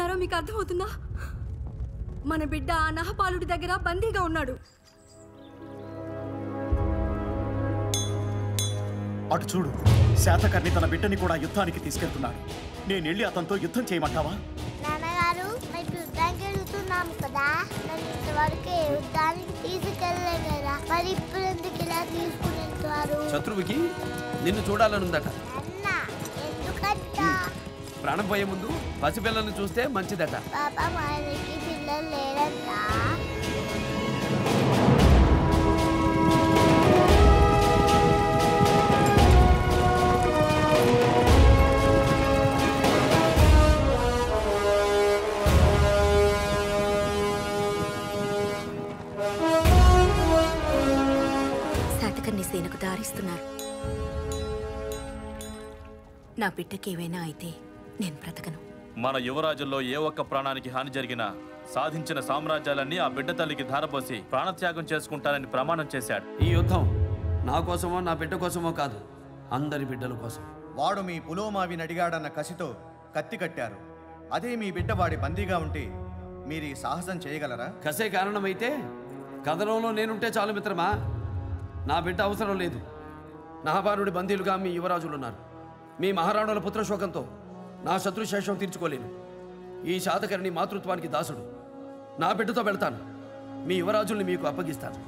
చెప్తున్నారో మీకు అర్థమవుతుందా మన బిడ్డ ఆ నహపాలుడి దగ్గర బందీగా ఉన్నాడు అటు చూడు శాతకర్ణి తన బిడ్డని కూడా యుద్ధానికి తీసుకెళ్తున్నాడు నేను వెళ్ళి అతనితో యుద్ధం చేయమంటావా నాన్నగారు మేము యుద్ధానికి వెళ్తున్నాం కదా నన్ను ఇంతవరకు ఏ యుద్ధానికి తీసుకెళ్ళలేదు కదా మరి ఇప్పుడు ఎందుకు ఇలా తీసుకుని వెళ్తారు శత్రువుకి నిన్ను చూడాలనుందట అన్న ఎందుకంట ప్రాణం పోయే ముందు పసిపిల్లల్ని చూస్తే మంచిదట పాప మనకి పిల్లలు లేరంట శాతకర్ణి సేనకు దారిస్తున్నారు నా బిడ్డకి ఏవైనా అయితే నేను బ్రతకను మన యువరాజుల్లో ఏ ఒక్క ప్రాణానికి హాని జరిగినా సాధించిన సామ్రాజ్యాలన్నీ ఆ బిడ్డ తల్లికి ధారపోసి ప్రాణత్యాగం చేసుకుంటానని ప్రమాణం చేశాడు ఈ యుద్ధం నా కోసమో నా బిడ్డ కోసమో కాదు అందరి బిడ్డల కోసం వాడు మీ పులోమావిని అడిగాడన్న కసితో కత్తి కట్టారు అదే మీ బిడ్డ వాడి బందీగా ఉంటే మీరు ఈ సాహసం చేయగలరా కసే కారణమైతే కథనంలో నేనుంటే చాలు మిత్రమా నా బిడ్డ అవసరం లేదు నాభారుడి బందీలుగా మీ యువరాజులున్నారు మీ మహారాణుల పుత్రశోకంతో నా శత్రుశేషం తీర్చుకోలేను ఈ శాతకర్ణి మాతృత్వానికి దాసుడు నా బిడ్డతో వెళ్తాను మీ యువరాజుల్ని మీకు అప్పగిస్తాను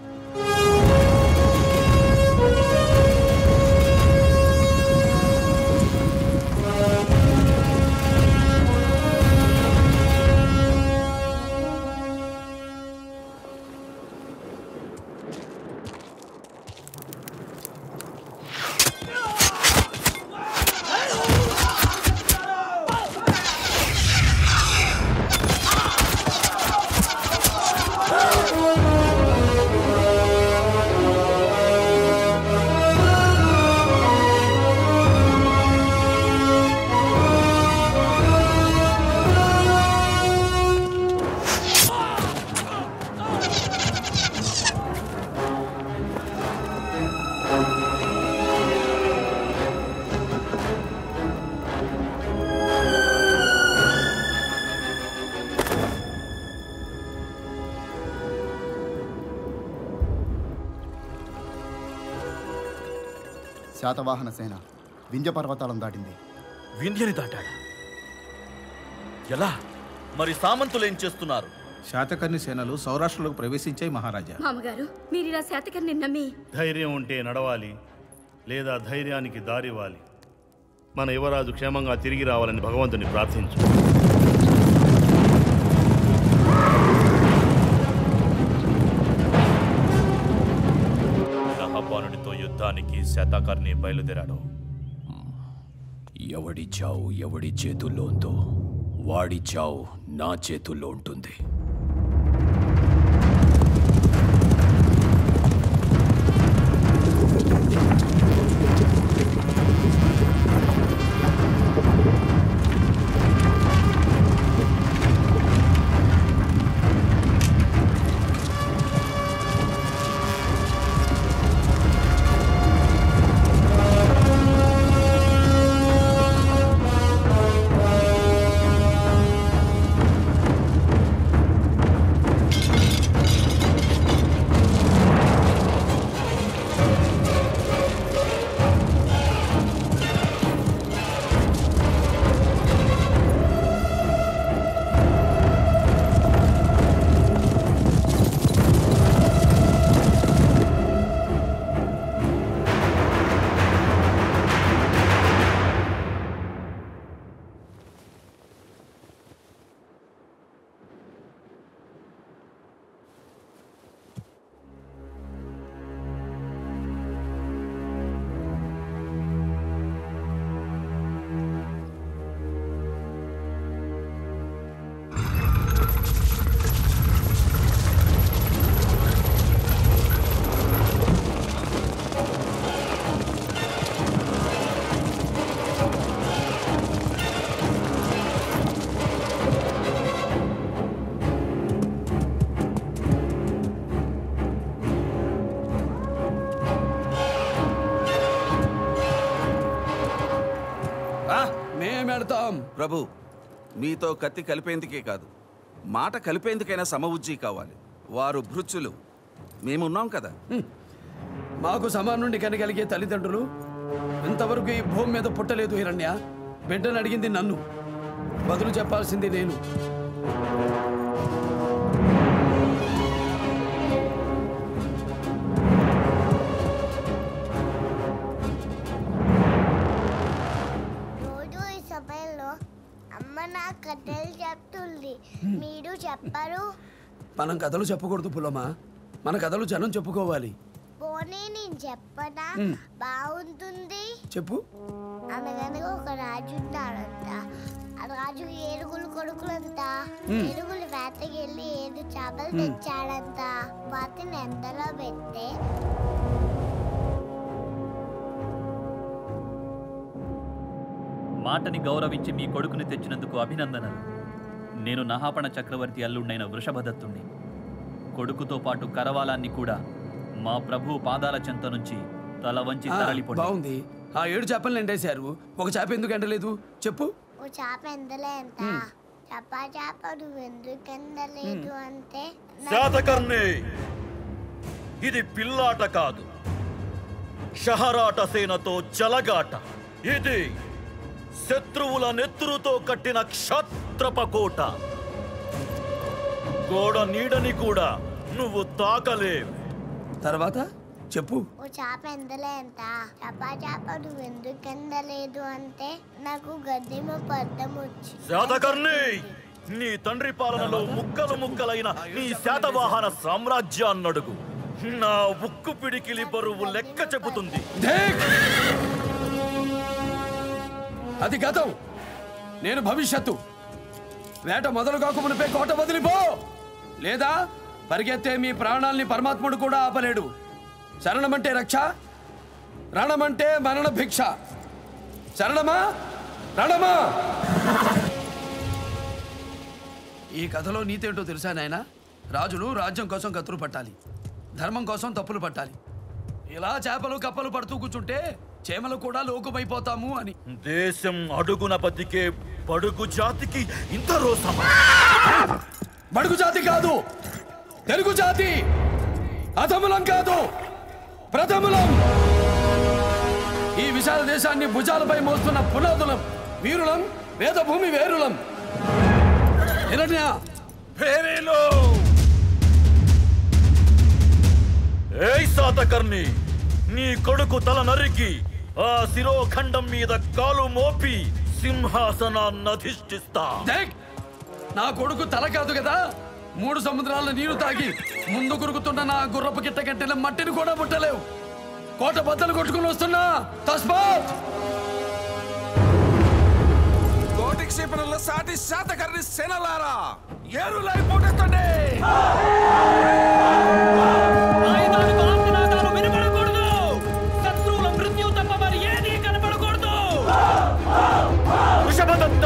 శాతవాహన సేన వింధ్య పర్వతాలను దాటింది వింధ్యని దాటాడా ఎలా మరి సామంతులు ఏం చేస్తున్నారు శాతకర్ణి సేనలు సౌరాష్ట్రలోకి ప్రవేశించాయి మహారాజా మామగారు మీరు ఇలా శాతకర్ణి నమ్మి ధైర్యం ఉంటే నడవాలి లేదా ధైర్యానికి దారివ్వాలి మన యువరాజు క్షేమంగా తిరిగి రావాలని భగవంతుని ప్రార్థించు నహపానుడితో యుద్ధానికి శతకర్ణి బయలుదేరాడు ఎవడి చావు ఎవడి చేతుల్లో ఉందో వాడి చావు నా చేతుల్లో ఉంటుంది మేమెడతాం ప్రభు మీతో కత్తి కలిపేందుకే కాదు మాట కలిపేందుకైనా సమవుజ్జీ కావాలి వారు భృత్యులు మేమున్నాం కదా మాకు సమానుండి కనగలిగే తల్లిదండ్రులు ఇంతవరకు ఈ భూమి మీద పుట్టలేదు హిరణ్య బిడ్డను అడిగింది నన్ను బదులు చెప్పాల్సింది నేను రోజు ఈ సమయంలో అమ్మ నా కథలు చెప్తుంది మీరు చెప్పరు మనం కథలు చెప్పకూడదు పులమా మన కథలు జనం చెప్పుకోవాలి పోనీ నేను చెప్పనా మ్. బాగుంటుంది చెప్పు అనగనగా ఒక రాజు ఉన్నాడంట ఆ రాజు ఏడుగులు కొడుకులంట మ్. ఏడుగులు వేటకెళ్ళి ఏడు చేపలు మ్. తెచ్చాడంట వాటిని ఎండలో పెడితే మాటని గౌరవించి మీ కొడుకుని తెచ్చినందుకు అభినందనలు నేను నహాపణ చక్రవర్తి అల్లుండైన వృషభదత్తుణ్ణి కొడుకుతో పాటు కరవాలాన్ని కూడా మా ప్రభు పాదాల చెంత నుంచి తల వంచి ఆ, తరలిపోయి బాగుంది ఆ ఏడు చేపలను ఎండేశారు ఒక చేప ఎందుకు ఎండలేదు చెప్పు ఓ చేప ఎండలే ఎంత మ్. చపా చేప నువ్వు ఎందుకు ఎండలేదు అంటే నా- శాతకర్ణి ఇది పిల్లాట కాదు షహరాట సేనతో జలగాట ఇది శత్రువుల నెత్తురుతో కట్టిన క్షత్రపకోట గోడ నీడని కూడా నువ్వు తాకలేవు తర్వాత చెప్పు ఓ చేప ఎండలే ఎంత చపా చేప నువ్వు ఎందుకు ఎండలేదు అంటే నాకు గద్దెమ పద్దం వచ్చి శాతకర్ణి నీ తండ్రి పాలనలో ముక్కలు ముక్కలైన నీ శాతవాహన సామ్రాజ్యాన్నడుగు నా ఉక్కు పిడికిలి బరువు లెక్క చెబుతుంది అది గతం నేను భవిష్యత్తు వేట మొదలు కాకమునిపై కోట వదిలిపో లేదా పరిగెత్తే మీ ప్రాణాల్ని పరమాత్ముడు కూడా ఆపలేడు శరణమంటే రక్ష రణమంటే మరణ భిక్ష శరణమా రణమా ఈ కథలో నీతేంటో తెలుసా నాయన రాజులు రాజ్యం కోసం కత్తులు పట్టాలి ధర్మం కోసం తప్పులు పట్టాలి ఇలా చేపలు కప్పలు పడుతూ కూర్చుంటే చేమలు కూడా లోకమైపోతాము అని దేశం అడుగున బతికే బడుగు జాతికి ఇంత రోసమా బడుగు జాతి కాదు తెలుగు జాతి అధములం కాదు ప్రథములం ఈ విశాల దేశాన్ని భుజాలపై మోస్తున్న పునాదులం వీరులం వేదభూమి వేరులం హిరణ్య ఫేరీలో ఏయ్ సాతకర్ణి నీ కొడుకు తల నరికి ఆ శిరోఖండం మీద కాలు మోపి సింహాసనాన్ని అధిష్ఠిస్తా దేక్! నా కొడుకు తల కాదు కదా మూడు సముద్రాల నీరు తాగి ముందు కురుకుతున్న నా గుర్రపు గిట్ట కట్టిన మట్టిని కూడా ముట్టలేవు కోట బద్దలు కొట్టుకుని వస్తున్నా తస్మాత్ కోటి క్షిపణుల సాటి శాతకర్ణి సేనలారా ఏరులై పోటెత్తండి శత్రువుల మృత్యు తప్ప మరి ఏది కనపడకూడదు వృషభదత్త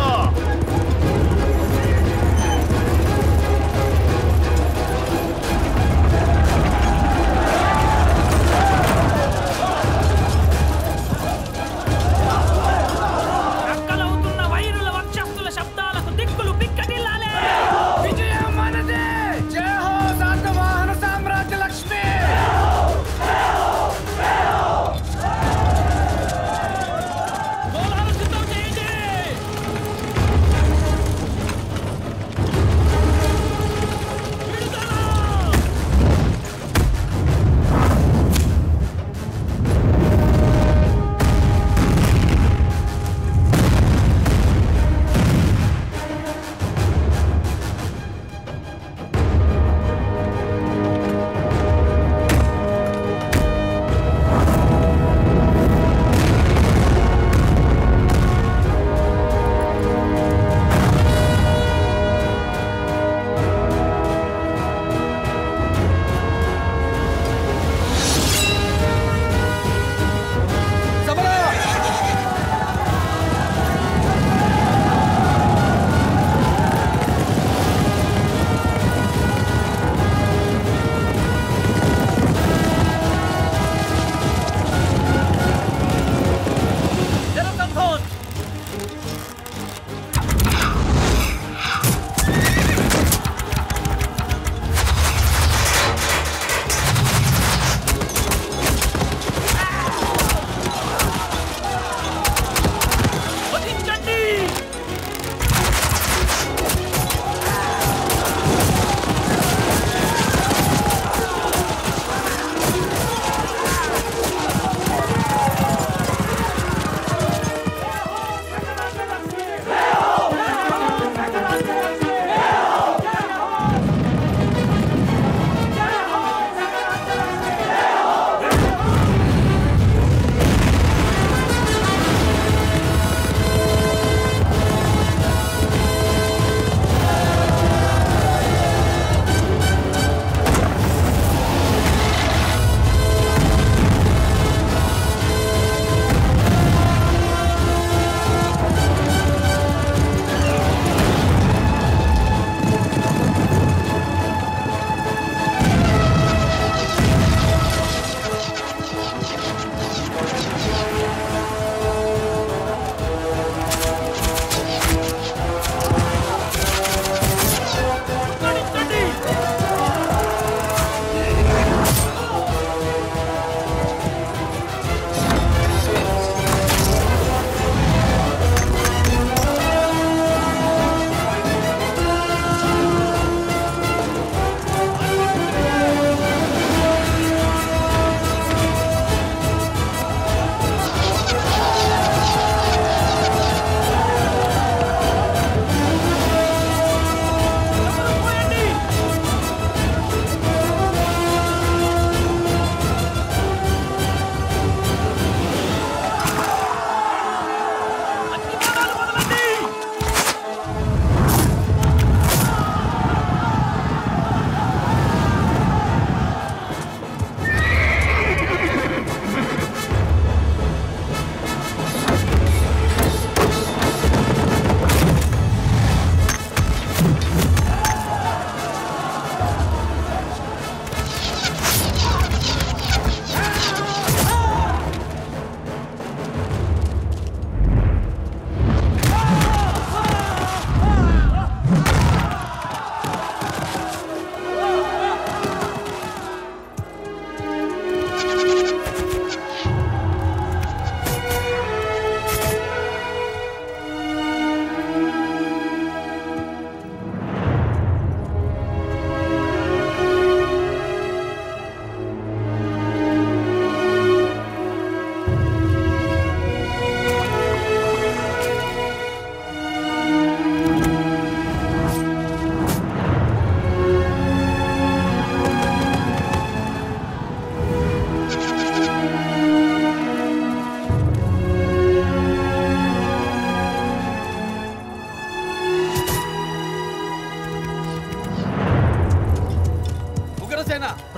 అక్కలవుతున్న వైరుల వక్షస్థుల శబ్దాలకు దిక్కులు పిక్కటిల్లాలే విజయం మనదే జై హో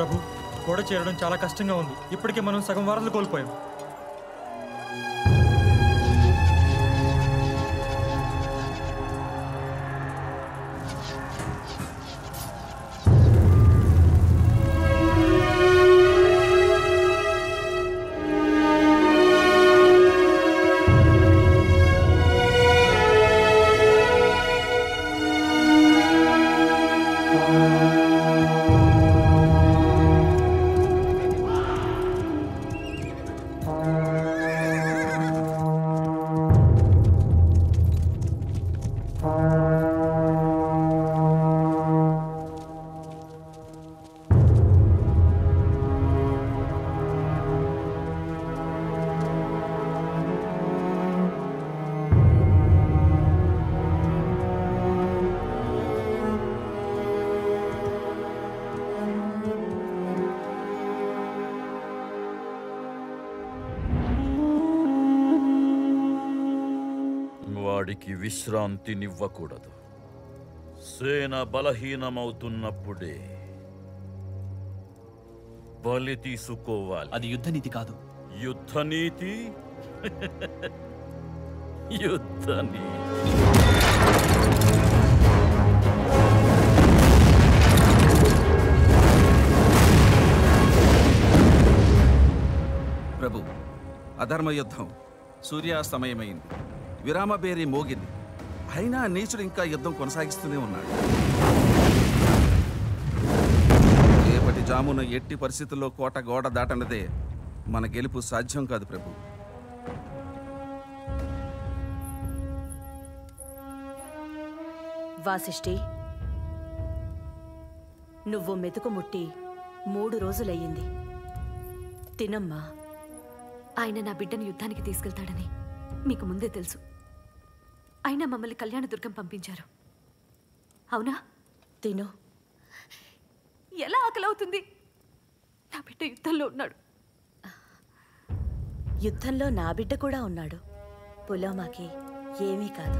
ప్రభు గోడ చేరడం చాలా కష్టంగా ఉంది ఇప్పటికే మనం సగం వారాలు కోల్పోయాం వాడికి విశ్రాంతినివ్వకూడదు సేన బలహీనమవుతున్నప్పుడే బలి తీసుకోవాలి అది యుద్ధనీతి కాదు యుద్ధనీతి యుద్ధనీతి ప్రభు అధర్మ యుద్ధం సూర్యాస్తమయమైంది విరామబేరి మోగింది అయినా నీచుడు ఇంకా యుద్ధం కొనసాగిస్తూనే ఉన్నాడు రేపటి జామున ఎట్టి పరిస్థితుల్లో కోట గోడ దాటనదే మన గెలుపు సాధ్యం కాదు ప్రభు వాసిష్ఠి నువ్వు మెతుకు ముట్టి మూడు రోజులయ్యింది తినమ్మా ఆయన నా బిడ్డను యుద్ధానికి తీసుకెళ్తాడని మీకు ముందే తెలుసు అయినా మమ్మల్ని కళ్యాణదుర్గం పంపించారు అవునా తిను ఎలా ఆకలవుతుంది నా బిడ్డ యుద్ధంలో ఉన్నాడు యుద్ధంలో నా బిడ్డ కూడా ఉన్నాడు పులోమాకి ఏమీ కాదు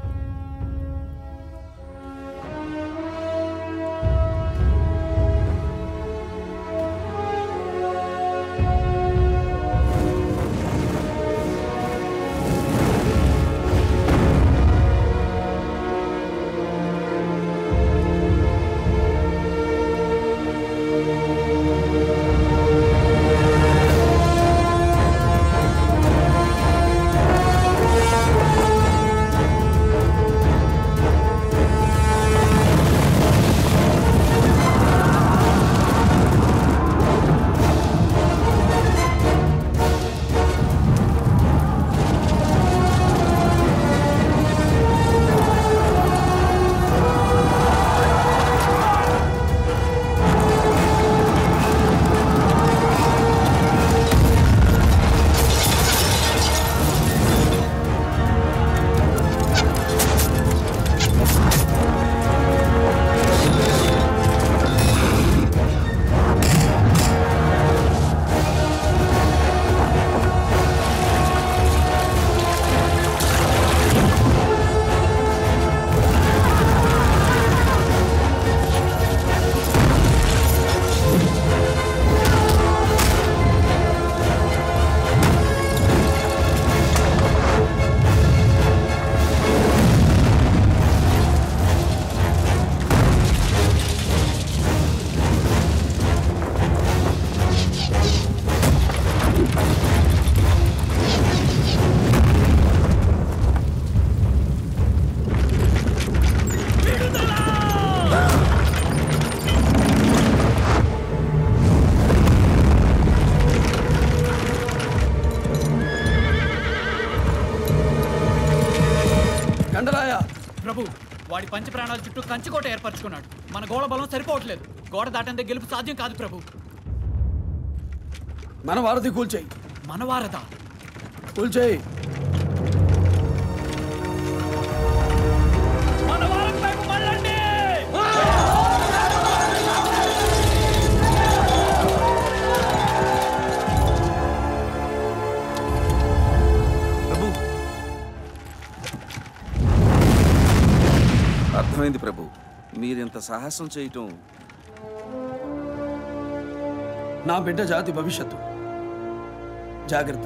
కండలాయ ప్రభు వాడి పంచ ప్రాణాల చుట్టూ కంచుకోట ఏర్పరచుకున్నాడు మన గోడ బలం సరిపోవట్లేదు గోడ దాటంతే గెలుపు సాధ్యం కాదు ప్రభు మన వారధి కూల్చేయి మన వారదా కూల్చేయి మన వారం వైపు మళ్ళండి ప్రభు అర్థమైంది ప్రభు మీరింత సాహసం చేయటం నా బిడ్డ జాతి భవిష్యత్తు జాగ్రత్త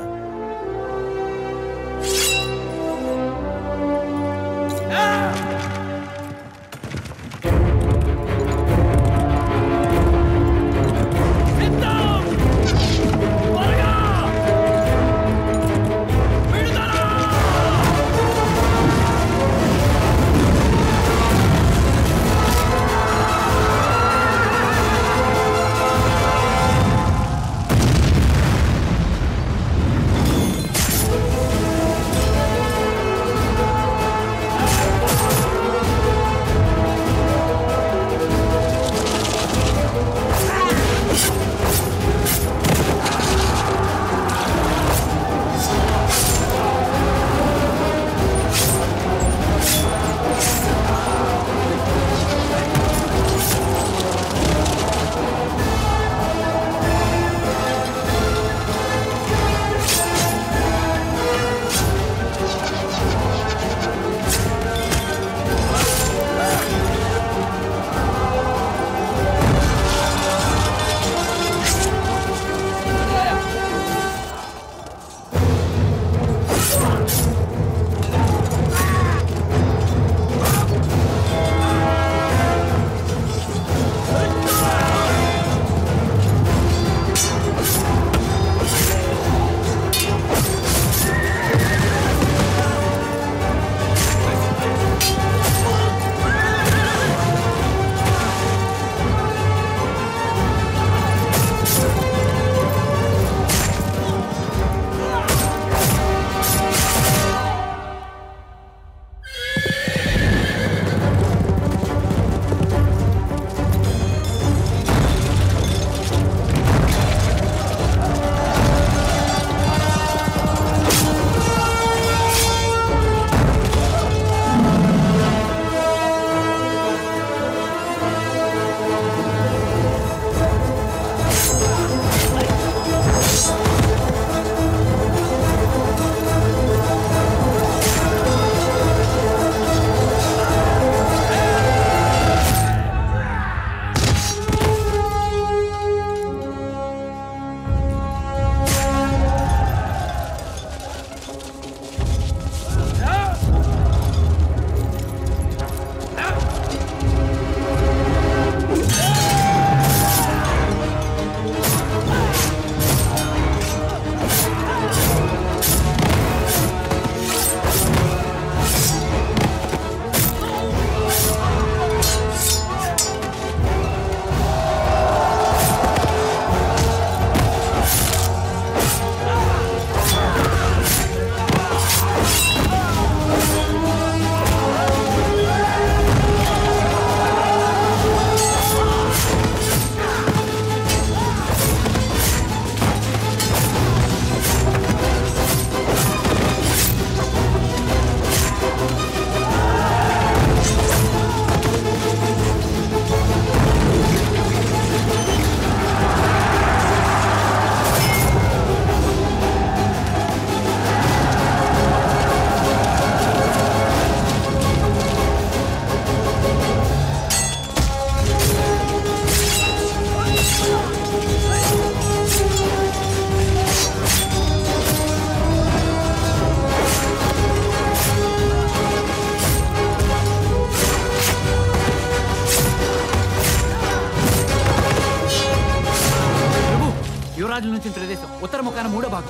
యువరాజుల నుంచి ప్రదేశం ఉత్తర ముఖాన మూడో భాగం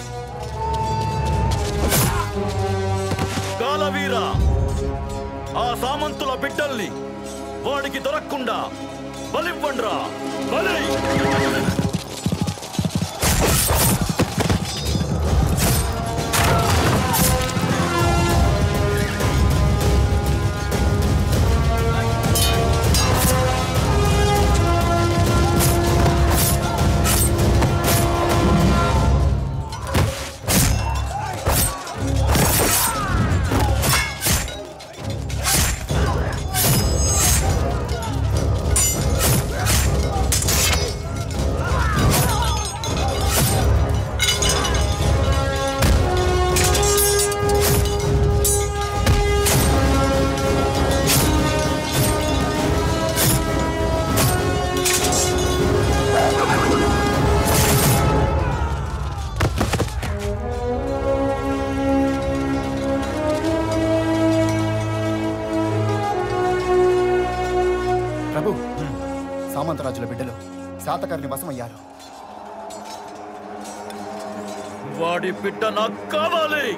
కాలవీర ఆ సామంతుల బిడ్డల్ని వాడికి దొరకకుండా బలివ్వండ్రా బలి ఆ సామంతరాజుల బిడ్డలు శాతకర్ణి వశమయ్యారు వాడి బిడ్డ నాకు కావాలి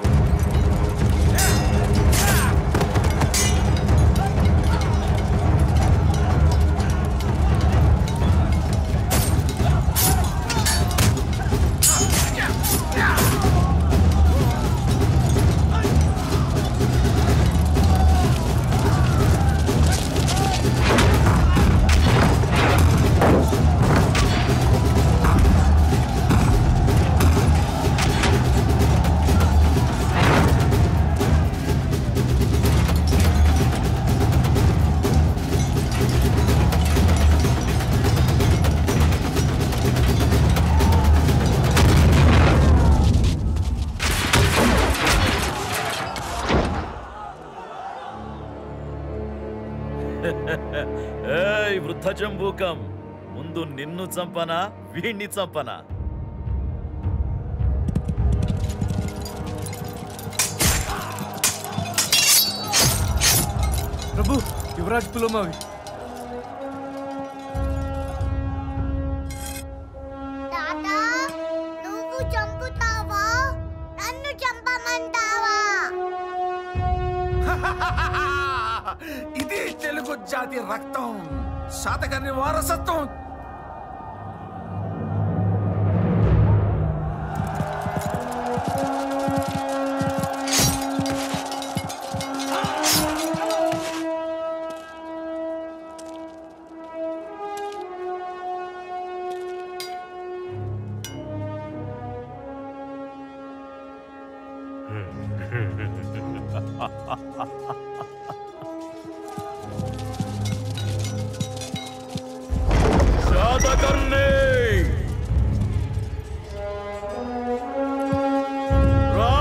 ఏయ్ వృద్ధ జంబూకం ముందు నిన్ను చంపనా వీణ్ణి చంపనా ప్రభు యువరాజ్ పులోమావి తాతా నువ్వు చంపుతావా నన్ను చంపమంటావా ఇది తెలుగు జాతి రక్తం శాతకర్ణి వారసత్వం శాతకర్ణి రా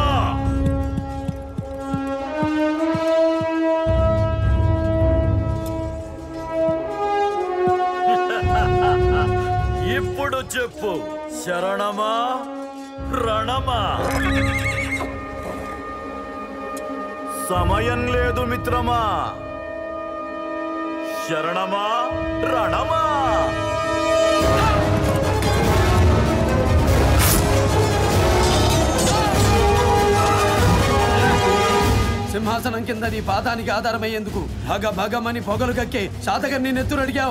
ఇప్పుడు చెప్పు శరణమా రణమా సమయం లేదు మిత్రమా శరణమా రణమా సింహాసనం కింద నీ పాదానికి ఆధారమయ్యేందుకు భగ భగమని పొగలు కక్కే శాతకర్ణి నెత్తురు అడిగావు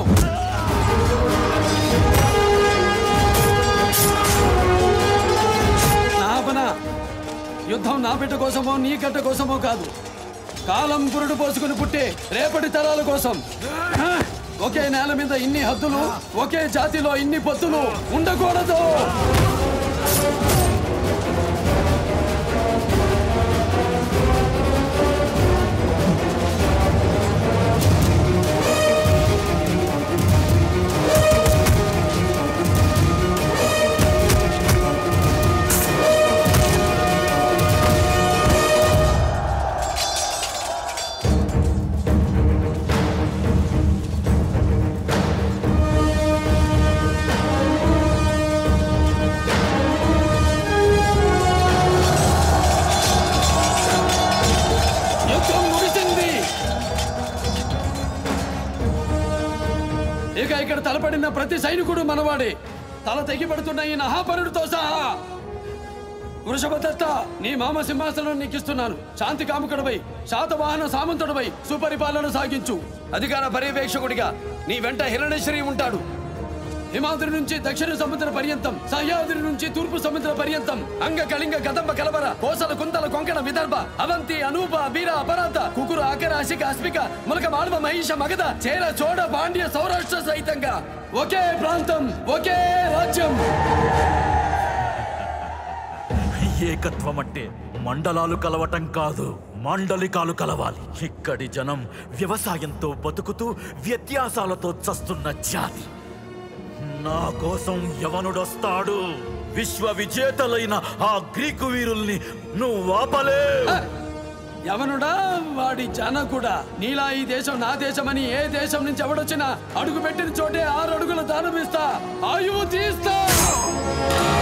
నాపన యుద్ధం నా బిడ్డ కోసమో నీ గడ్డ కోసమో కాదు కాలం పురుడు పోసుకుని పుట్టే రేపటి తరాల కోసం ఒకే నేల మీద ఇన్ని హద్దులు ఒకే జాతిలో ఇన్ని పొత్తులు ఉండకూడదు యుద్ధం ముగిసింది ఇక ఇక్కడ తలపడిన ప్రతి సైనికుడు మనవాడే తల తెగిపడుతున్న ఈ నహాపరుడితో సహా వృషభదత్త నీ మామ సింహాసనం నీకిస్తున్నాను శాంతి కాముకుడిపై శాతవాహన సామంతుడిపై సుపరిపాలన సాగించు అధికార పర్యవేక్షకుడిగా నీ వెంట హిరణేశ్వరి ఉంటాడు హిమాద్రి నుంచి దక్షిణ సముద్ర పర్యంతం సహ్యాద్రి నుంచి తూర్పు సముద్ర పర్యంతం అంగ కళింగ కదంబ కలబర కోసల కుంతల కొంకణ విదర్భ అవంతి అనూప బీర అపరాంత కుకురు అకర అసిక అస్మిక ములక మాళవ మహిష మగధ చేర చోడ పాండ్య సౌరాష్ట్ర సహితంగా ఒకే ప్రాంతం ఒకే రాజ్యం ఏకత్వం అంటే మండలాలు కలవటం కాదు మండలికాలు కలవాలి ఇక్కడి జనం వ్యవసాయంతో బతుకుతూ వ్యత్యాసాలతో చస్తున్న జాతి నా కోసం యవనుడొస్తాడు విశ్వ విజేతలైన ఆ గ్రీకు వీరుల్ని నువ్వు ఆపలేవు యవనుడా వాడి జనకుడా నీలా ఈ దేశం నా దేశమని ఏ దేశం నుంచి ఎవడొచ్చినా అడుగు పెట్టిన చోటే ఆరు అడుగుల దానం ఇస్తా ఆయువు తీస్తా